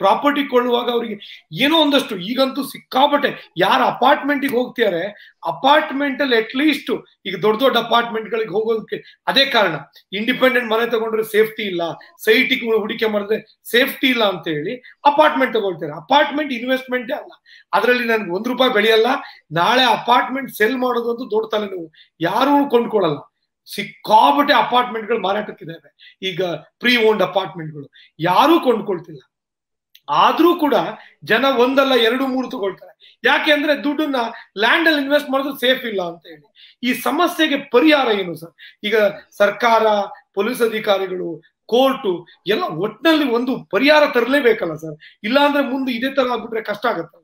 Property ಕೊಳ್ಳುವಾಗ ಅವರಿಗೆ ಏನೋ ಒಂದಷ್ಟು ಈಗಂತೂ ಸಿಕ್ಕಾಪಟ್ಟೆ ಯಾರ ಅಪಾರ್ಟ್ಮೆಂಟಿಗೆ ಹೋಗ್ತಿದ್ದಾರೆ ಅಪಾರ್ಟ್ಮೆಂಟ್ ಅಲ್ಲಿ ಅಟ್ಲೀಸ್ಟ್ ಈಗ ದೊಡ್ಡ ದೊಡ್ಡ ಅಪಾರ್ಟ್ಮೆಂಟ್ ಗಳಿಗೆ ಹೋಗೋದಕ್ಕೆ ಅದೇ ಕಾರಣ ಇಂಡಿಪೆಂಡೆಂಟ್ ಮನೆ ತಗೊಂಡ್ರೆ ಸೇಫ್ಟಿ ಇಲ್ಲ ಸೈಟಿಗೆ ಹೂಡಿಕೆ ಮಾಡಿದ್ರೆ ಸೇಫ್ಟಿ ಇಲ್ಲ ಅಂತ ಹೇಳಿ ಅಪಾರ್ಟ್ಮೆಂಟ್ ತಗೊಳ್ತಾರೆ ಅಪಾರ್ಟ್ಮೆಂಟ್ ಇನ್ವೆಸ್ಟ್ಮೆಂಟ್ ಅಲ್ಲ ಅದರಲ್ಲಿ ನನ್ಗೆ ಒಂದ್ ರೂಪಾಯಿ ಬೆಳೆಯಲ್ಲ ನಾಳೆ ಅಪಾರ್ಟ್ಮೆಂಟ್ ಸೆಲ್ ಮಾಡೋದಂತೂ ದೊಡ್ಡ ತಲೆನೋವು ಯಾರೂ ಕೊಂಡ್ಕೊಳ್ಳಲ್ಲ ಸಿಕ್ಕಾಪಟ್ಟೆ ಅಪಾರ್ಟ್ಮೆಂಟ್ಗಳು ಮಾರಾಟಕ್ಕಿದ್ದಾವೆ ಈಗ ಪ್ರೀ ಓನ್ಡ್ ಅಪಾರ್ಟ್ಮೆಂಟ್ಗಳು ಯಾರೂ ಕೊಂಡ್ಕೊಳ್ತಿಲ್ಲ ಆದ್ರೂ ಕೂಡ ಜನ ಒಂದಲ್ಲ ಎರಡು ಮೂರು ತಗೊಳ್ತಾರೆ ಯಾಕೆ ಅಂದ್ರೆ ದುಡ್ಡನ್ನ ಲ್ಯಾಂಡ್ ಅಲ್ಲಿ ಇನ್ವೆಸ್ಟ್ ಮಾಡಿದ್ರೆ ಸೇಫ್ ಇಲ್ಲ ಅಂತ ಹೇಳಿ ಈ ಸಮಸ್ಯೆಗೆ ಪರಿಹಾರ ಏನು ಸರ್ ಈಗ ಸರ್ಕಾರ ಪೊಲೀಸ್ ಅಧಿಕಾರಿಗಳು ಕೋರ್ಟು ಎಲ್ಲ ಒಟ್ಟಿನಲ್ಲಿ ಒಂದು ಪರಿಹಾರ ತರಲೇಬೇಕಲ್ಲ ಸರ್ ಇಲ್ಲಾಂದ್ರೆ ಮುಂದೆ ಇದೇ ತರ ಆಗ್ಬಿಟ್ರೆ ಕಷ್ಟ ಆಗತ್ತಲ್ಲ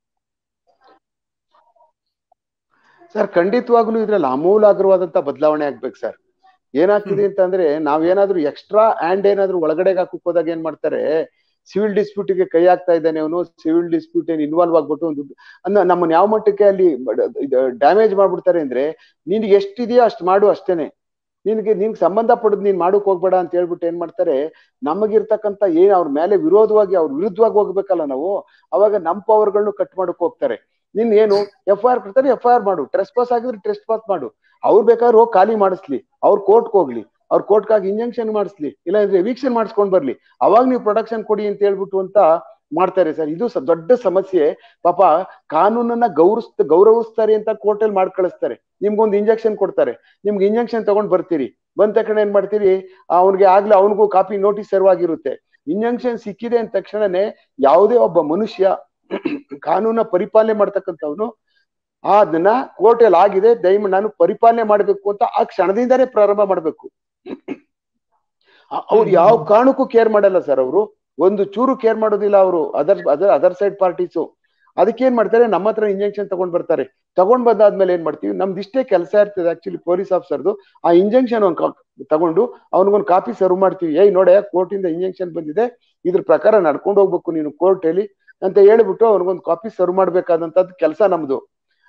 ಸರ್ ಖಂಡಿತವಾಗ್ಲೂ ಇದ್ರಲ್ಲಿ ಅಮೂಲಾಗ್ರವಾದಂತ ಬದಲಾವಣೆ ಆಗ್ಬೇಕು ಸರ್ ಏನಾಗ್ತಿದೆ ಅಂತಂದ್ರೆ ನಾವೇನಾದ್ರೂ ಎಕ್ಸ್ಟ್ರಾ ಹ್ಯಾಂಡ್ ಏನಾದ್ರೂ ಒಳಗಡೆಗೆ ಹಾಕಕ್ ಹೋದಾಗ ಏನ್ ಮಾಡ್ತಾರೆ ಸಿವಿಲ್ ಡಿಸ್ಪ್ಯೂಟ್ ಗೆ ಕೈ ಹಾಕ್ತಾ ಇದ್ದಾನೆ ಅವನು ಸಿವಿಲ್ ಡಿಸ್ಪ್ಯೂಟ್ ಏನ್ ಇನ್ವಾಲ್ವ್ ಆಗ್ಬಿಟ್ಟು ಒಂದು ಅನ್ನ ನಮ್ಮನ್ನ ಯಾವ ಮಟ್ಟಕ್ಕೆ ಅಲ್ಲಿ ಡ್ಯಾಮೇಜ್ ಮಾಡ್ಬಿಡ್ತಾರೆ ಅಂದ್ರೆ ನಿನ್ಗೆ ಎಷ್ಟಿದೆಯೋ ಅಷ್ಟು ಮಾಡು ಅಷ್ಟೇನೆ ನಿನ್ಗೆ ನಿನ್ಗೆ ಸಂಬಂಧ ಪಡದ್ ನೀನ್ ಮಾಡಕ್ ಹೋಗ್ಬೇಡ ಅಂತ ಹೇಳ್ಬಿಟ್ಟು ಏನ್ ಮಾಡ್ತಾರೆ ನಮಗಿರ್ತಕ್ಕಂತ ಏನ್ ಅವ್ರ ಮೇಲೆ ವಿರೋಧವಾಗಿ ಅವ್ರ ವಿರುದ್ಧವಾಗಿ ಹೋಗ್ಬೇಕಲ್ಲ ನಾವು ಅವಾಗ ನಮ್ ಪವರ್ಗಳನ್ನು ಕಟ್ ಮಾಡಕ್ ಹೋಗ್ತಾರೆ ನಿನ್ ಏನು ಎಫ್ ಐ ಆರ್ ಕೊಡ್ತಾರೆ ಎಫ್ ಐ ಆರ್ ಮಾಡು ಟ್ರೆಸ್ ಪಾಸ್ ಆಗಿದ್ರೆ ಟ್ರೆಸ್ ಪಾಸ್ ಮಾಡು ಅವ್ರು ಬೇಕಾದ್ರೆ ಹೋಗಿ ಖಾಲಿ ಮಾಡಿಸ್ಲಿ ಅವ್ರ ಕೋರ್ಟ್ಗೆ ಹೋಗ್ಲಿ ಅವ್ರ ಕೋರ್ಟ್ಗಾಗಿ ಇಂಜೆಕ್ಷನ್ ಮಾಡಿಸ್ಲಿ ಇಲ್ಲ ಅಂದ್ರೆ ಎವಿಕ್ಷನ್ ಮಾಡಿಸ್ಕೊಂಡ್ ಬರ್ಲಿ ಅವಾಗ ನೀವು ಪ್ರೊಡಕ್ಷನ್ ಕೊಡಿ ಅಂತ ಹೇಳ್ಬಿಟ್ಟು ಅಂತ ಮಾಡ್ತಾರೆ ಸರ್ ಇದು ದೊಡ್ಡ ಸಮಸ್ಯೆ ಪಾಪ ಕಾನೂನನ್ನ ಗೌರವಿಸ್ ಗೌರವಿಸ್ತಾರೆ ಅಂತ ಕೋರ್ಟಲ್ಲಿ ಮಾಡಿ ಕಳಿಸ್ತಾರೆ ನಿಮ್ಗೊಂದು ಇಂಜೆಕ್ಷನ್ ಕೊಡ್ತಾರೆ ನಿಮ್ಗೆ ಇಂಜೆಕ್ಷನ್ ತಗೊಂಡ್ ಬರ್ತೀರಿ ಬಂದ ತಕ್ಷಣ ಏನ್ ಮಾಡ್ತೀರಿ ಅವ್ನಿಗೆ ಆಗ್ಲೇ ಅವನಿಗೂ ಕಾಪಿ ನೋಟಿಸ್ ಸರ್ವ್ ಆಗಿರುತ್ತೆ ಇಂಜೆಕ್ಷನ್ ಸಿಕ್ಕಿದೆ ಅಂದ ತಕ್ಷಣನೇ ಯಾವುದೇ ಒಬ್ಬ ಮನುಷ್ಯ ಕಾನೂನ ಪರಿಪಾಲನೆ ಮಾಡ್ತಕ್ಕಂಥವ್ನು ಅದನ್ನ ಕೋರ್ಟಲ್ಲಿ ಆಗಿದೆ ದಯಮ ನಾನು ಪರಿಪಾಲನೆ ಮಾಡ್ಬೇಕು ಅಂತ ಆ ಕ್ಷಣದಿಂದಾನೇ ಪ್ರಾರಂಭ ಮಾಡ್ಬೇಕು ಅವ್ರು ಯಾವ ಕಾರಣಕ್ಕೂ ಕೇರ್ ಮಾಡಲ್ಲ ಸರ್ ಅವರು ಒಂದು ಚೂರು ಕೇರ್ ಮಾಡೋದಿಲ್ಲ ಅವರು other other other side parties ಅದಕ್ಕೆ ಏನ್ ಮಾಡ್ತಾರೆ ನಮ್ಮ ಹತ್ರ ಇಂಜೆಕ್ಷನ್ ತಗೊಂಡ್ ಬರ್ತಾರೆ ತಗೊಂಡ್ ಬಂದಾದ್ಮೇಲೆ ಏನ್ ಮಾಡ್ತೀವಿ ನಮ್ದು ಇಷ್ಟೇ ಕೆಲಸ ಇರ್ತದೆ ಆಕ್ಚುಲಿ ಪೊಲೀಸ್ ಆಫೀಸರ್ದು ಆ ಇಂಜೆಕ್ಷನ್ ಒಂದ್ ತಗೊಂಡು ಅವ್ನಿಗೊಂದು ಕಾಪಿ ಸರ್ವ್ ಮಾಡ್ತೀವಿ ಏಯ್ ನೋಡೆ ಕೋರ್ಟ್ ಇಂದ ಇಂಜೆಕ್ಷನ್ ಬಂದಿದೆ ಇದ್ರ ಪ್ರಕಾರ ನಡ್ಕೊಂಡು ಹೋಗ್ಬೇಕು ನೀನು ಕೋರ್ಟ್ ಅಲ್ಲಿ ಅಂತ ಹೇಳ್ಬಿಟ್ಟು ಅವ್ನಿಗೊಂದು ಕಾಪಿ ಸರ್ವ್ ಮಾಡ್ಬೇಕಾದಂತದ್ ಕೆಲಸ ನಮ್ದು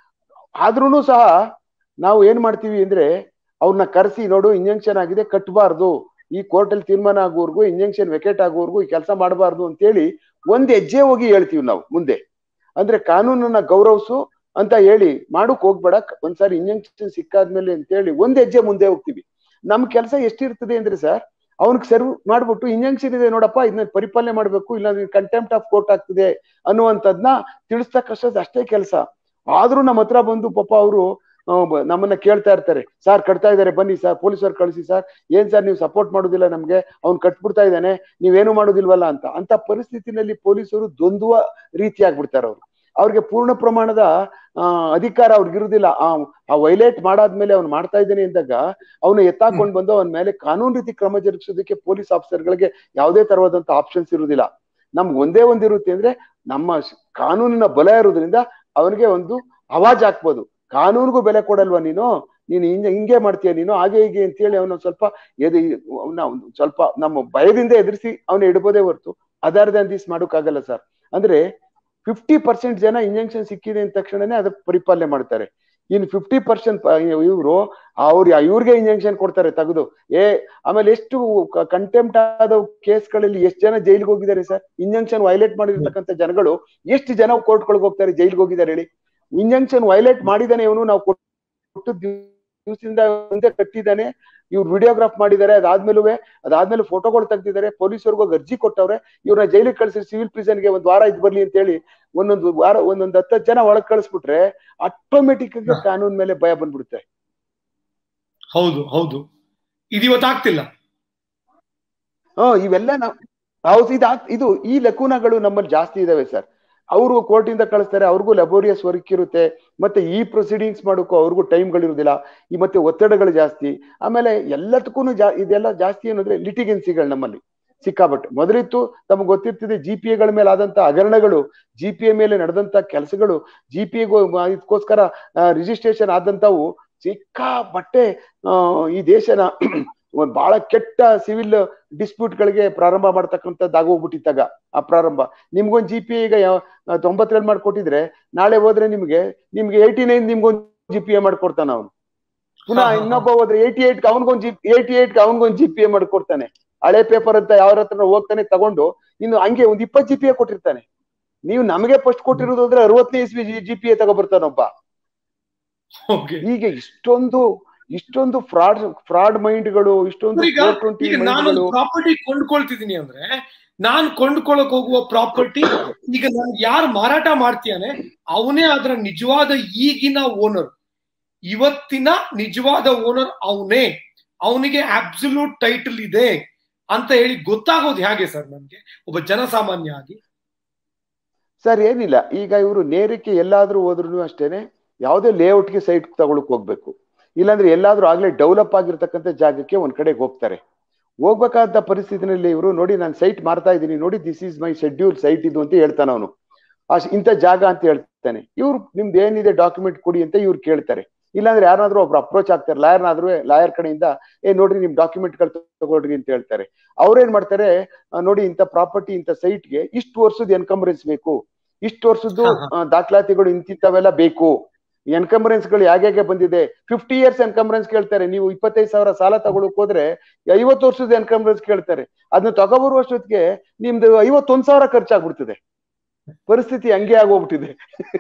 ಆದ್ರೂನು ಸಹ ನಾವು ಏನ್ ಮಾಡ್ತೀವಿ ಅಂದ್ರೆ ಅವ್ರನ್ನ ಕರೆಸಿ ನೋಡು ಇಂಜೆಕ್ಷನ್ ಆಗಿದೆ ಕಟ್ಟಬಾರ್ದು ಈ ಕೋರ್ಟ್ ಅಲ್ಲಿ ತೀರ್ಮಾನ ಆಗೋವರೆಗೂ ಇಂಜೆಕ್ಷನ್ ವೆಕೆಟ್ ಆಗೋವರೆಗೂ ಈ ಕೆಲಸ ಮಾಡಬಾರ್ದು ಅಂತೇಳಿ ಒಂದ್ ಹೆಜ್ಜೆ ಹೋಗಿ ಹೇಳ್ತೀವಿ ನಾವು ಮುಂದೆ ಅಂದ್ರೆ ಕಾನೂನನ್ನ ಗೌರವಿಸು ಅಂತ ಹೇಳಿ ಮಾಡಕ್ ಹೋಗ್ಬೇಡ ಒಂದ್ಸಾರಿ ಇಂಜೆಕ್ಷನ್ ಸಿಕ್ಕಾದ್ಮೇಲೆ ಅಂತ ಹೇಳಿ ಒಂದ್ ಹೆಜ್ಜೆ ಮುಂದೆ ಹೋಗ್ತೀವಿ ನಮ್ ಕೆಲಸ ಎಷ್ಟಿರ್ತದೆ ಅಂದ್ರೆ ಸರ್ ಅವ್ನಿಗೆ ಸರ್ವ್ ಮಾಡ್ಬಿಟ್ಟು ಇಂಜೆಕ್ಷನ್ ಇದೆ ನೋಡಪ್ಪ ಇದನ್ನ ಪರಿಪಾಲನೆ ಮಾಡ್ಬೇಕು ಇಲ್ಲ ಕಂಟೆಂಪ್ಟ್ ಆಫ್ ಕೋರ್ಟ್ ಆಗ್ತಿದೆ ಅನ್ನುವಂಥದ್ನ ತಿಳಿಸ್ತಕ್ಕಷ್ಟದ್ ಅಷ್ಟೇ ಕೆಲಸ ಆದ್ರೂ ನಮ್ಮ ಹತ್ರ ಬಂದು ಪಾಪ ಅವರು ನಮ್ಮನ್ನ ಕೇಳ್ತಾ ಇರ್ತಾರೆ ಸರ್ ಕಟ್ತಾ ಇದಾರೆ ಬನ್ನಿ ಸರ್ ಪೊಲೀಸರು ಕಳಿಸಿ ಸರ್ ಏನ್ ಸರ್ ನೀವು ಸಪೋರ್ಟ್ ಮಾಡೋದಿಲ್ಲ ನಮ್ಗೆ ಅವ್ನು ಕಟ್ಬಿಡ್ತಾ ಇದ್ದಾನೆ ನೀವೇನು ಮಾಡೋದಿಲ್ವಲ್ಲ ಅಂತ ಅಂತ ಪರಿಸ್ಥಿತಿನಲ್ಲಿ ಪೊಲೀಸರು ದ್ವಂದ್ವ ರೀತಿ ಆಗ್ಬಿಡ್ತಾರೆ ಅವ್ರು ಅವ್ರಿಗೆ ಪೂರ್ಣ ಪ್ರಮಾಣದ ಅಧಿಕಾರ ಅವ್ರಿಗಿರುದಿಲ್ಲ ಆ ವೈಲೇಟ್ ಮಾಡಾದ್ಮೇಲೆ ಅವ್ನು ಮಾಡ್ತಾ ಇದ್ದಾನೆ ಅಂದಾಗ ಅವನು ಎತ್ತಾಕೊಂಡ್ ಬಂದು ಅವನ ಮೇಲೆ ಕಾನೂನು ರೀತಿ ಕ್ರಮ ಜರುಗಿಸೋದಕ್ಕೆ ಪೊಲೀಸ್ ಆಫೀಸರ್ಗಳಿಗೆ ಯಾವುದೇ ತರವಾದಂತ ಆಪ್ಷನ್ಸ್ ಇರುವುದಿಲ್ಲ ನಮ್ಗೆ ಒಂದೇ ಒಂದಿರುತ್ತೆ ಅಂದ್ರೆ ನಮ್ಮ ಕಾನೂನಿನ ಬಲ ಇರೋದ್ರಿಂದ ಅವನಿಗೆ ಒಂದು ಅವಾಜ್ ಹಾಕ್ಬೋದು ಕಾನೂನಿಗೂ ಬೆಲೆ ಕೊಡಲ್ವಾ ನೀನು ನೀನು ಹಿಂಗೆ ಹಿಂಗೆ ಮಾಡ್ತೀಯ ನೀನು ಹಾಗೆ ಹೀಗೆ ಅಂತೇಳಿ ಅವನು ಸ್ವಲ್ಪ ಎದು ಅವನ ಸ್ವಲ್ಪ ನಮ್ಮ ಭಯದಿಂದ ಎದುರಿಸಿ ಅವನ ಇಡ್ಬೋದೇ ಹೊರ್ತು ಅದರ್ ದನ್ ದಿಸ್ ಮಾಡೋಕ್ಕಾಗಲ್ಲ ಸರ್ ಅಂದ್ರೆ ಫಿಫ್ಟಿ ಪರ್ಸೆಂಟ್ ಜನ ಇಂಜೆಕ್ಷನ್ ಸಿಕ್ಕಿದೆ ಅಂದ ತಕ್ಷಣನೇ ಅದಕ್ಕೆ ಪರಿಪಾಲನೆ ಮಾಡ್ತಾರೆ ಇನ್ ಫಿಫ್ಟಿ ಪರ್ಸೆಂಟ್ ಇವರು ಅವ್ರು ಇವ್ರಿಗೆ ಇಂಜೆಕ್ಷನ್ ಕೊಡ್ತಾರೆ ತೆಗೆದು ಏ ಆಮೇಲೆ ಎಷ್ಟು ಕಂಟೆಂಪ್ಟ್ ಆದ ಕೇಸ್ಗಳಲ್ಲಿ ಎಷ್ಟು ಜನ ಜೈಲಿಗೆ ಹೋಗಿದ್ದಾರೆ ಸರ್ ಇಂಜೆಕ್ಷನ್ ವೈಲೇಟ್ ಮಾಡಿರ್ತಕ್ಕಂಥ ಜನಗಳು ಎಷ್ಟು ಜನ ಕೋರ್ಟ್ಗಳಿಗೆ ಹೋಗ್ತಾರೆ ಜೈಲಿಗೆ ಹೋಗಿದ್ದಾರೆ ಹೇಳಿ ಇಂಜೆಕ್ಷನ್ ವೈಲೇಟ್ ಮಾಡಿದಾನೆ ಇವನು ನಾವು ಕೊಟ್ಟು ದಿವಸದಿಂದ ಮುಂದೆ ಕಟ್ಟಿದ್ದಾನೆ ಇವ್ರು ವಿಡಿಯೋಗ್ರಾಫ್ ಮಾಡಿದ್ದಾರೆ ಅದಾದ್ಮೇಲೂ ಅದಾದ್ಮೇಲೆ ಫೋಟೋಗಳು ತೆಗ್ದಿದ್ದಾರೆ ಪೊಲೀಸರಿಗೂ ಅರ್ಜಿ ಕೊಟ್ಟವ್ರೆ ಇವ್ರನ್ನ ಜೈಲಿಗೆ ಕಳಿಸಿ ಸಿವಿಲ್ ಪ್ರಿಸನ್ಗೆ ಒಂದ್ ವಾರ ಇದ್ ಬರ್ಲಿ ಅಂತ ಹೇಳಿ ಒಂದೊಂದು ವಾರ ಒಂದೊಂದು ಹತ್ತು ಜನ ಒಳಗ್ ಕಳಿಸ್ಬಿಟ್ರೆ ಆಟೋಮೆಟಿಕ್ ಆಗಿ ಕಾನೂನ್ ಮೇಲೆ ಭಯ ಬಂದ್ಬಿಡುತ್ತೆ ಹೌದು ಹೌದು ಇದು ಇವತ್ತಾಗ್ತಿಲ್ಲ ಹ್ಮ್ ಇವೆಲ್ಲ ನಾವು ಹೌದು ಇದು ಇದು ಈ ಲಕೂನಗಳು ನಮ್ಮಲ್ಲಿ ಜಾಸ್ತಿ ಇದಾವೆ ಸರ್ ಅವರು ಕೋರ್ಟ್ ಇಂದ ಕಳಿಸ್ತಾರೆ ಅವ್ರಿಗೂ ಲೆಬೋರಿಯಸ್ ವರ್ಕ್ ಇರುತ್ತೆ ಮತ್ತೆ ಈ ಪ್ರೊಸೀಡಿಂಗ್ಸ್ ಮಾಡೋಕ್ಕೂ ಅವ್ರಿಗೂ ಟೈಮ್ಗಳಿರುದಿಲ್ಲ ಈ ಮತ್ತೆ ಒತ್ತಡಗಳು ಜಾಸ್ತಿ ಆಮೇಲೆ ಎಲ್ಲದಕ್ಕೂ ಜಾ ಇದೆಲ್ಲ ಜಾಸ್ತಿ ಏನಂದ್ರೆ ಲಿಟಿಗೆನ್ಸಿಗಳು ನಮ್ಮಲ್ಲಿ ಸಿಕ್ಕಾಬಟ್ಟು ಮೊದಲಿತ್ತು ತಮ್ಗೆ ಗೊತ್ತಿರ್ತದೆ ಜಿ ಪಿ ಎಗಳ ಮೇಲೆ ಆದಂತ ಹಗರಣಗಳು ಜಿ ಪಿ ಎ ಮೇಲೆ ನಡೆದಂತ ಕೆಲಸಗಳು ಜಿ ಪಿ ಎಗೂ ಇದಕ್ಕೋಸ್ಕರ ರಿಜಿಸ್ಟ್ರೇಷನ್ ಆದಂತವು ಸಿಕ್ಕಾಪಟ್ಟೆ ಈ ದೇಶನ ಬಹಳ ಕೆಟ್ಟ ಸಿವಿಲ್ ಡಿಸ್ಪ್ಯೂಟ್ ಗಳಿಗೆ ಪ್ರಾರಂಭ ಮಾಡ್ತಕ್ಕಂಥದ್ದು ಆಗೋಗ್ಬಿಟ್ಟಿತ್ತಾಗ ಆ ಪ್ರಾರಂಭ ನಿಮ್ಗೊಂದು ಜಿ ಪಿ ಈಗ ತೊಂಬತ್ತೆರಡು ಮಾಡ್ಕೊಟ್ಟಿದ್ರೆ ನಾಳೆ ಹೋದ್ರೆ ನಿಮ್ಗೆ ನಿಮ್ಗೆ ಏಯ್ಟಿ ನೈನ್ ನಿಮ್ಗೊಂದು ಜಿ ಪಿ ಎ ಮಾಡ್ಕೊಡ್ತಾನ ಅವನು ಪುನಃ ಇನ್ನೊಬ್ಬ ಹೋದ್ರೆ ಏಯ್ಟಿ ಏಟ್ ಅವನ್ಗೊಂದು ಜಿ ಏಯ್ಟಿ ಏಟ್ ಅವನ್ಗೊಂದು ಜಿ ಪಿ ಎ ಮಾಡ್ಕೊಡ್ತಾನೆ ಹಳೆ ಪೇಪರ್ ಅಂತ ಯಾರ ಹತ್ರ ಹೋಗ್ತಾನೆ ತಗೊಂಡು ಇನ್ನು ಹಂಗೆ ಒಂದ್ ಇಪ್ಪತ್ ಜಿ ಪಿ ಎ ಕೊಟ್ಟಿರ್ತಾನೆ ನೀವು ನಮಗೆ ಫಸ್ಟ್ ಕೊಟ್ಟಿರೋದು ಅಂದ್ರೆ ಅರವತ್ತನೇ ಇಸ್ವಿ ಜಿ ಪಿ ಎ ತಗೊಬರ್ತಾನೊಬ್ಬ ಓಕೆ ಹೀಗೆ ಇಷ್ಟೊಂದು ಇಷ್ಟೊಂದು ಫ್ರಾಡ್ ಫ್ರಾಡ್ ಮೈಂಡ್ಗಳು ಇಷ್ಟೊಂದು ಈಗ ಈಗ ನಾನು ಮೈಂಡ್ಗಳು ಪ್ರಾಪರ್ಟಿ ಕೊಂಡ್ಕೊಳ್ತಿದೀನಿ ಅಂದ್ರೆ ನಾನ್ ಕೊಂಡ್ಕೊಳಕ್ ಹೋಗುವ ಪ್ರಾಪರ್ಟಿ ಈಗ ನನ್ ಯಾರು ಮಾರಾಟ ಮಾಡ್ತೀಯಾನೆ ಅವನೇ ಅದರ ನಿಜವಾದ ಈಗಿನ ಓನರ್ ಇವತ್ತಿನ ನಿಜವಾದ ಓನರ್ ಅವನೇ ಅವನಿಗೆ ಅಬ್ಸಲ್ಯೂಟ್ ಟೈಟಲ್ ಇದೆ ಅಂತ ಹೇಳಿ ಗೊತ್ತಾಗೋದು ಹೇಗೆ ಸರ್ ನನ್ಗೆ ಒಬ್ಬ ಜನಸಾಮಾನ್ಯ ಆಗಿ ಸರ್ ಏನಿಲ್ಲ ಈಗ ಇವರು ನೇರಕ್ಕೆ ಎಲ್ಲಾದ್ರೂ ಹೋದ್ರು ಅಷ್ಟೇನೆ ಯಾವುದೇ ಲೇಔಟ್ಗೆ ಸೈಟ್ ತಗೊಳಕ್ ಹೋಗ್ಬೇಕು ಇಲ್ಲಾಂದ್ರೆ ಎಲ್ಲಾದ್ರೂ ಆಗ್ಲೇ ಡೆವಲಪ್ ಆಗಿರ್ತಕ್ಕಂಥ ಜಾಗಕ್ಕೆ ಒಂದ್ ಕಡೆಗೆ ಹೋಗ್ತಾರೆ ಹೋಗ್ಬೇಕಾದ ಪರಿಸ್ಥಿತಿನಲ್ಲಿ ಇವರು ನೋಡಿ ನಾನು ಸೈಟ್ ಮಾರ್ತಾ ಇದ್ದೀನಿ ನೋಡಿ this is my schedule site ಇದು ಅಂತ ಹೇಳ್ತಾನೆ ಅವನು ಅಷ್ಟ್ ಇಂಥ ಜಾಗ ಅಂತ ಹೇಳ್ತಾನೆ ಇವ್ರು ನಿಮ್ದು ಏನಿದೆ ಡಾಕ್ಯುಮೆಂಟ್ ಕೊಡಿ ಅಂತ ಇವ್ರು ಕೇಳ್ತಾರೆ ಇಲ್ಲಾಂದ್ರೆ ಯಾರನ್ನಾದ್ರೂ ಒಬ್ರು ಅಪ್ರೋಚ್ ಆಗ್ತಾರೆ ಲಾಯರ್ನಾದ್ರೂ ಲಾಯರ್ ಕಡೆಯಿಂದ ಏ ನೋಡ್ರಿ ನಿಮ್ ಡಾಕ್ಯುಮೆಂಟ್ಗಳು ತಗೊಳ್ರಿ ಅಂತ ಹೇಳ್ತಾರೆ ಅವ್ರೇನ್ ಮಾಡ್ತಾರೆ ಆ, ನೋಡಿ ಇಂಥ ಪ್ರಾಪರ್ಟಿ ಇಂಥ ಸೈಟ್ಗೆ ಇಷ್ಟು ವರ್ಷದ ಎನ್ಕಂಬರೆನ್ಸ್ ಬೇಕು ಇಷ್ಟು ವರ್ಷದ್ದು ಹಾ, ಹಾ. ಆ, ದಾಖಲಾತಿಗಳು ಇಂತಿಂತವೆಲ್ಲ ಬೇಕು ಎನ್ಕಂಬರೆನ್ಸ್ ಗಳು ಹೇಗೆ ಬಂದಿದೆ ಫಿಫ್ಟಿ ಇಯರ್ಸ್ ಎನ್ಕಂಬರೆನ್ಸ್ ಕೇಳ್ತಾರೆ ನೀವು ಇಪ್ಪತ್ತೈದು ಸಾವಿರ ಸಾಲ ತಗೊಳಕ್ ಹೋದ್ರೆ ಐವತ್ತು ವರ್ಷದ ಎನ್ಕಂಬರೆನ್ಸ್ ಕೇಳ್ತಾರೆ ಅದನ್ನ ತಗೊಬರುವ ವರ್ಷಕ್ಕೆ ನಿಮ್ದು ಐವತ್ತೊಂದ್ ಸಾವಿರ ಖರ್ಚಾಗ್ಬಿಡ್ತದೆ ಪರಿಸ್ಥಿತಿ ಹಂಗೆ ಆಗೋಗ್ಬಿಟ್ಟಿದೆ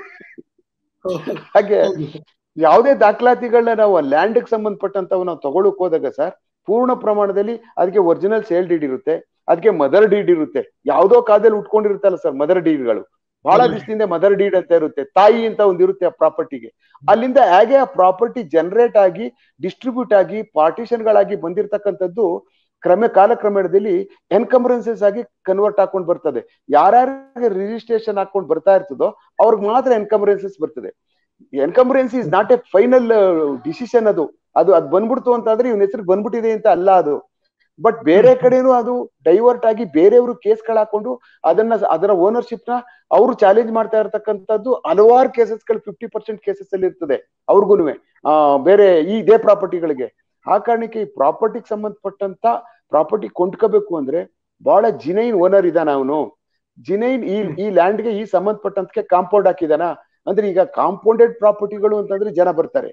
ಹಾಗೆ ಯಾವುದೇ ದಾಖಲಾತಿಗಳನ್ನ ನಾವು ಲ್ಯಾಂಡ್ ಸಂಬಂಧಪಟ್ಟಂತವ್ ನಾವು ತಗೊಳಕ್ ಹೋದಾಗ ಸರ್ ಪೂರ್ಣ ಪ್ರಮಾಣದಲ್ಲಿ ಅದಕ್ಕೆ ಒರಿಜಿನಲ್ ಸೇಲ್ ಡೀಡ್ ಇರುತ್ತೆ ಅದಕ್ಕೆ ಮದರ್ ಡೀಡ್ ಇರುತ್ತೆ ಯಾವ್ದೋ ಕಾದಲ್ಲಿ ಉಟ್ಕೊಂಡಿರುತ್ತಲ್ಲ ಸರ್ ಮದರ್ ಡೀಡ್ಗಳು ಬಹಳ ಹೌದು. ದಿವಸದಿಂದ ಮದರ್ ಡೀಡ್ ಅಂತ ಇರುತ್ತೆ ತಾಯಿ ಅಂತ ಒಂದ್ ಇರುತ್ತೆ ಆ ಪ್ರಾಪರ್ಟಿಗೆ ಅಲ್ಲಿಂದ ಹೇಗೆ ಆ ಪ್ರಾಪರ್ಟಿ ಜನರೇಟ್ ಆಗಿ ಡಿಸ್ಟ್ರಿಬ್ಯೂಟ್ ಆಗಿ ಪಾರ್ಟಿಷನ್ ಗಳಾಗಿ ಬಂದಿರತಕ್ಕಂಥದ್ದು ಕ್ರಮ ಕಾಲಕ್ರಮೇಣದಲ್ಲಿ ಎನ್ಕಂಬರೆನ್ಸಸ್ ಆಗಿ ಕನ್ವರ್ಟ್ ಹಾಕೊಂಡ್ ಬರ್ತದೆ ಯಾರ್ಯಾರಿಗೆ ರಿಜಿಸ್ಟ್ರೇಷನ್ ಹಾಕೊಂಡ್ ಬರ್ತಾ ಇರ್ತದೋ ಅವ್ರಿಗೆ ಮಾತ್ರ ಎನ್ಕಂಬರೆನ್ಸಸ್ ಬರ್ತದೆ encumbrance is not a final decision ಅದು ಅದು ಅದ್ ಬಂದ್ಬಿಡ್ತು ಅಂತಂದ್ರೆ ಇವನ್ ಹೆಸರು ಬಂದ್ಬಿಟ್ಟಿದೆ ಅಂತ ಅಲ್ಲ ಅದು ಬಟ್ ಬೇರೆ ಕಡೆನೂ ಅದು ಡೈವರ್ಟ್ ಆಗಿ ಬೇರೆಯವರು ಕೇಸ್ಗಳು ಹಾಕೊಂಡು ಅದನ್ನ ಅದರ ಓನರ್ಶಿಪ್ ನ ಅವರು ಚಾಲೆಂಜ್ ಮಾಡ್ತಾ ಇರತಕ್ಕಂಥದ್ದು ಹಲವಾರು ಕೇಸಸ್ಗಳು ಫಿಫ್ಟಿ ಪರ್ಸೆಂಟ್ ಕೇಸಸ್ ಅಲ್ಲಿ ಇರ್ತದೆ ಅವ್ರಿಗೂನುವೆ ಆ ಬೇರೆ ಈ ಇದೇ ಪ್ರಾಪರ್ಟಿಗಳಿಗೆ ಆ ಕಾರಣಕ್ಕೆ ಈ ಪ್ರಾಪರ್ಟಿಗೆ ಸಂಬಂಧಪಟ್ಟಂತ ಪ್ರಾಪರ್ಟಿ ಕೊಂಡ್ಕೋಬೇಕು ಅಂದ್ರೆ ಬಹಳ ಜಿನೈನ್ ಓನರ್ ಇದಾನ ಅವನು ಜಿನೈನ್ ಈ ಈ ಲ್ಯಾಂಡ್ಗೆ ಈ ಸಂಬಂಧಪಟ್ಟಂತಕ್ಕೆ ಕಾಂಪೌಂಡ್ ಹಾಕಿದಾನ ಅಂದ್ರೆ ಈಗ ಕಾಂಪೌಂಡೆಡ್ ಪ್ರಾಪರ್ಟಿಗಳು ಅಂತಂದ್ರೆ ಜನ ಬರ್ತಾರೆ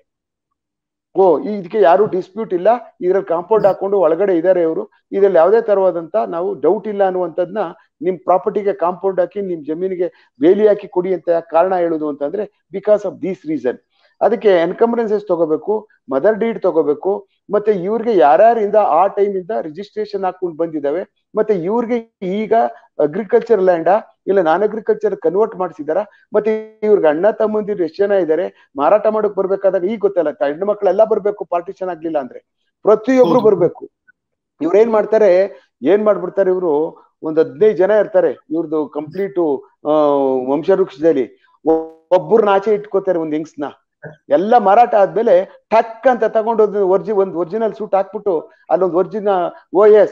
ಓ ಈ ಇದಕ್ಕೆ ಯಾರು ಡಿಸ್ಪ್ಯೂಟ್ ಇಲ್ಲ ಇದ್ರಲ್ಲಿ ಕಾಂಪೌಂಡ್ ಹಾಕೊಂಡು ಒಳಗಡೆ ಇದಾರೆ ಇವರು ಇದ್ರಲ್ಲಿ ಯಾವುದೇ ತರವಾದಂತ ನಾವು ಡೌಟ್ ಇಲ್ಲ ಅನ್ನುವಂಥದ್ನ ನಿಮ್ ಪ್ರಾಪರ್ಟಿಗೆ ಕಾಂಪೌಂಡ್ ಹಾಕಿ ನಿಮ್ ಜಮೀನಿಗೆ ಬೇಲಿ ಹಾಕಿ ಕೊಡಿ ಅಂತ ಯಾಕ್ ಕಾರಣ ಹೇಳುದು ಅಂತಂದ್ರೆ ಬಿಕಾಸ್ ಆಫ್ ದೀಸ್ ರೀಸನ್ ಅದಕ್ಕೆ ಎನ್ಕಂಬರೆನ್ಸಸ್ ತಗೋಬೇಕು ಮದರ್ ಡೀಡ್ ತಗೋಬೇಕು ಮತ್ತೆ ಇವ್ರಿಗೆ ಯಾರ್ಯಾರಿಂದ ಆ ಟೈಮ್ ಇಂದ ರಿಜಿಸ್ಟ್ರೇಷನ್ ಹಾಕೊಂಡು ಬಂದಿದಾವೆ ಮತ್ತೆ ಇವ್ರಿಗೆ ಈಗ ಅಗ್ರಿಕಲ್ಚರ್ ಲ್ಯಾಂಡ ಇಲ್ಲ ನಾನ್ ಅಗ್ರಿಕಲ್ಚರ್ ಕನ್ವರ್ಟ್ ಮಾಡಿಸಿದಾರ ಮತ್ತೆ ಇವ್ರಿಗೆ ಅಣ್ಣ ತಮ್ಮಂದಿರು ಎಷ್ಟು ಜನ ಇದಾರೆ ಮಾರಾಟ ಮಾಡಕ್ ಬರ್ಬೇಕಾದಾಗ ಈಗ ಗೊತ್ತಲ್ಲ ಹೆಣ್ಣು ಮಕ್ಳೆಲ್ಲ ಬರ್ಬೇಕು ಪಾರ್ಟಿಷನ್ ಆಗ್ಲಿಲ್ಲ ಅಂದ್ರೆ ಪ್ರತಿಯೊಬ್ರು ಹೌದು. ಬರ್ಬೇಕು ಇವ್ರು ಏನ್ ಮಾಡ್ತಾರೆ ಏನ್ ಮಾಡ್ಬಿಡ್ತಾರೆ ಇವ್ರು ಒಂದ್ ಹದಿನೈದು ಜನ ಇರ್ತಾರೆ ಇವ್ರದ್ದು ಕಂಪ್ಲೀಟ್ ವಂಶವೃಕ್ಷದಲ್ಲಿ ಒಬ್ಬರನ್ನ ಆಚೆ ಇಟ್ಕೋತಾರೆ ಒಂದ್ ಹೆಂಗ್ಸ್ನ ಎಲ್ಲ ಮಾರಾಟ ಆದ್ಮೇಲೆ ಟಕ್ ಅಂತ ತಗೊಂಡು ಒರ್ಜಿ ಒಂದ್ ಒರಿಜಿನಲ್ ಸೂಟ್ ಹಾಕ್ಬಿಟ್ಟು ಅಲ್ಲೊಂದು ಒರಿಜಿನ ಓ ಎಸ್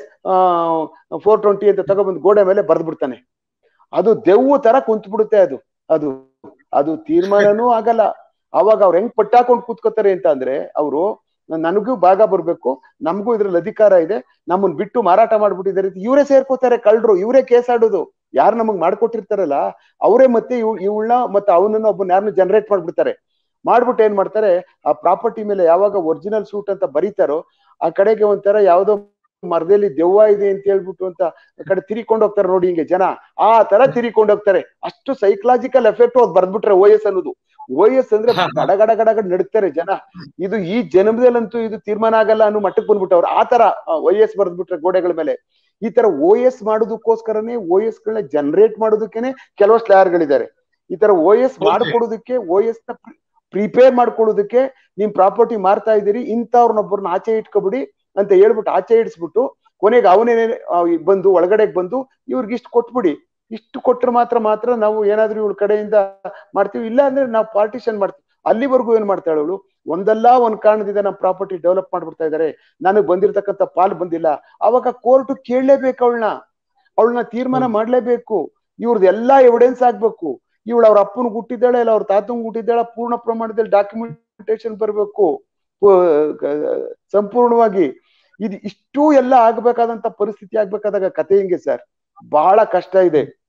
ಫೋರ್ ಟ್ವೆಂಟಿ ಅಂತ ತಗೊಬಂದು ಗೋಡೆ ಮೇಲೆ ಬರ್ದ್ಬಿಡ್ತಾನೆ ಅದು ದೆವ್ವ ತರ ಕುಂತ್ಬಿಡುತ್ತೆ ಅದು ಅದು ಅದು ತೀರ್ಮಾನನೂ ಆಗಲ್ಲ ಅವಾಗ ಅವ್ರು ಹೆಂಗ್ ಪಟ್ಟಾಕೊಂಡು ಕೂತ್ಕೋತಾರೆ ಅಂತ ಅಂದ್ರೆ ಅವರು ನನಗೂ ಭಾಗ ಬರ್ಬೇಕು ನಮಗೂ ಇದ್ರಲ್ಲಿ ಅಧಿಕಾರ ಇದೆ ನಮ್ಮನ್ ಬಿಟ್ಟು ಮಾರಾಟ ಮಾಡ್ಬಿಟ್ಟಿದ್ದಾರೆ ಅಂತ ಇವರೇ ಸೇರ್ಕೋತಾರೆ ಕಳ್ರು ಇವರೇ ಕೇಸ್ ಆಡೋದು ಯಾರು ನಮಗ್ ಮಾಡ್ಕೊಟ್ಟಿರ್ತಾರಲ್ಲ ಅವರೇ ಮತ್ತೆ ಇವ್ ಇವಳನ್ನ ಮತ್ತೆ ಅವನನ್ನ ಒಬ್ಬನ ಯಾರನ್ನ ಜನರೇಟ್ ಮಾಡ್ಬಿಡ್ತಾರೆ ಮಾಡ್ಬಿಟ್ಟು ಏನ್ ಮಾಡ್ತಾರೆ ಆ ಪ್ರಾಪರ್ಟಿ ಮೇಲೆ ಯಾವಾಗ ಒರಿಜಿನಲ್ ಸೂಟ್ ಅಂತ ಬರೀತಾರೋ ಆ ಕಡೆಗೆ ಒಂಥರ ಯಾವ್ದೋ ಮರದಲ್ಲಿ ದೆವ್ವ ಇದೆ ಅಂತ ಹೇಳ್ಬಿಟ್ಟು ಅಂತ ಆ ಕಡೆ ತಿರಿಕೊಂಡು ಹೋಗ್ತಾರೆ ನೋಡಿ ಹಿಂಗೆ ಜನ ಆ ತರ ತಿರಿಕೊಂಡು ಹೋಗ್ತಾರೆ ಅಷ್ಟು ಸೈಕಲಾಜಿಕಲ್ ಎಫೆಕ್ಟ್ ಅದ್ ಬರ್ದ್ಬಿಟ್ರೆ ಓ ಎಸ್ ಅನ್ನೋದು ಓ ಎಸ್ ಅಂದ್ರೆ ಗಡ ಗಡ ಗಡ ಗಡ ನಡುತ್ತಾರೆ ಜನ ಇದು ಈ ಜನ್ಮದಲ್ಲಂತೂ ಇದು ತೀರ್ಮಾನ ಆಗಲ್ಲ ಅನ್ನೋ ಮಟ್ಟಕ್ಕೆ ಬಂದ್ಬಿಟ್ಟವ್ರು ಆ ತರ ಓ ಎಸ್ ಬರ್ದ್ಬಿಟ್ರೆ ಗೋಡೆಗಳ ಮೇಲೆ ಈ ತರ ಓ ಎಸ್ ಮಾಡೋದಕ್ಕೋಸ್ಕರನೇ ಓ ಎಸ್ ಗಳನ್ನ ಜನರೇಟ್ ಮಾಡೋದಕ್ಕೇನೆ ಕೆಲವಷ್ಟು ಲಾಯರ್ಗಳಿದ್ದಾರೆ ಈ ತರ ಓ ಎಸ್ Okay. ಮಾಡ್ಕೊಡೋದಕ್ಕೆ ಓ ಎಸ್ ನ ಪ್ರಿಪೇರ್ ಮಾಡ್ಕೊಳ್ಳೋದಕ್ಕೆ ನಿಮ್ ಪ್ರಾಪರ್ಟಿ ಮಾರ್ತಾ ಇದೀರಿ ಇಂಥವ್ರನ್ನೊಬ್ಬರನ್ನ ಆಚೆ ಇಟ್ಕೊಬಿಡಿ ಅಂತ ಹೇಳ್ಬಿಟ್ಟು ಆಚೆ ಇಡಿಸ್ಬಿಟ್ಟು ಕೊನೆಗೆ ಅವನೇನೆ ಬಂದು ಒಳಗಡೆ ಬಂದು ಇವ್ರಿಗೆ ಇಷ್ಟು ಕೊಟ್ಬಿಡಿ ಇಷ್ಟು ಕೊಟ್ರೆ ಮಾತ್ರ ಮಾತ್ರ ನಾವು ಏನಾದ್ರೂ ಇವಳ ಕಡೆಯಿಂದ ಮಾಡ್ತೀವಿ ಇಲ್ಲ ಅಂದ್ರೆ ನಾವು ಪಾರ್ಟಿಷನ್ ಮಾಡ್ತೀವಿ ಅಲ್ಲಿವರೆಗೂ ಏನ್ ಮಾಡ್ತಾಳೆ ಅವಳು ಒಂದಲ್ಲ ಒಂದ್ ಕಾರಣದಿಂದ ನಮ್ಮ ಪ್ರಾಪರ್ಟಿ ಡೆವಲಪ್ ಮಾಡ್ಬಿಡ್ತಾ ಇದಾರೆ ನನಗ್ ಬಂದಿರತಕ್ಕಂತ ಪಾಲ್ ಬಂದಿಲ್ಲ ಅವಾಗ ಕೋರ್ಟ್ ಕೇಳಲೇಬೇಕು ಅವಳನ್ನ ಅವಳನ್ನ ತೀರ್ಮಾನ ಹೌದು. ಮಾಡ್ಲೇಬೇಕು ಇವ್ರದ್ದು ಎಲ್ಲಾ ಎವಿಡೆನ್ಸ್ ಆಗ್ಬೇಕು ಇವಳು ಅವ್ರ ಅಪ್ಪನ ಹುಟ್ಟಿದ್ದಾಳೆ ಇಲ್ಲ ಅವ್ರ ತಾತಂಗ್ ಹುಟ್ಟಿದ್ದಾಳ ಪೂರ್ಣ ಪ್ರಮಾಣದಲ್ಲಿ ಡಾಕ್ಯುಮೆಂಟೇಶನ್ ಬರಬೇಕು ಸಂಪೂರ್ಣವಾಗಿ ಇದು ಇಷ್ಟು ಎಲ್ಲ ಆಗ್ಬೇಕಾದಂತ ಪರಿಸ್ಥಿತಿ ಆಗ್ಬೇಕಾದಾಗ ಕತೆ ಹೆಂಗೆ ಸರ್ ಬಹಳ ಕಷ್ಟ ಇದೆ